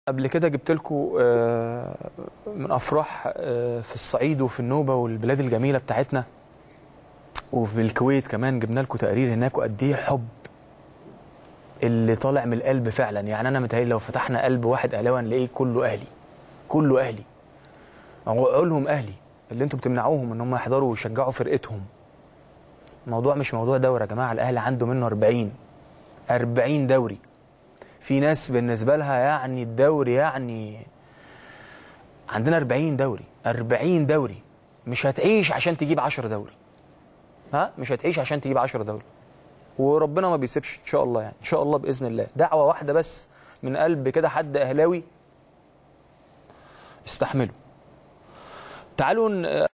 قبل كده جبت لكم من افراح آه، في الصعيد وفي النوبه والبلاد الجميله بتاعتنا وفي الكويت كمان جبنا لكم تقرير هناك وقد ايه حب اللي طالع من القلب فعلا يعني انا متهيألي لو فتحنا قلب واحد اهلاوي هنلاقيه كله اهلي كله اهلي عقولهم اهلي اللي انتوا بتمنعوهم ان هم يحضروا ويشجعوا فرقتهم الموضوع مش موضوع دوري يا جماعه الاهلي عنده منه 40 40 دوري في ناس بالنسبه لها يعني الدوري يعني عندنا 40 دوري 40 دوري مش هتعيش عشان تجيب 10 دوري ها مش هتعيش عشان تجيب 10 دوري وربنا ما بيسيبش ان شاء الله يعني ان شاء الله باذن الله دعوه واحده بس من قلب كده حد اهلاوي استحملوا تعالوا ن-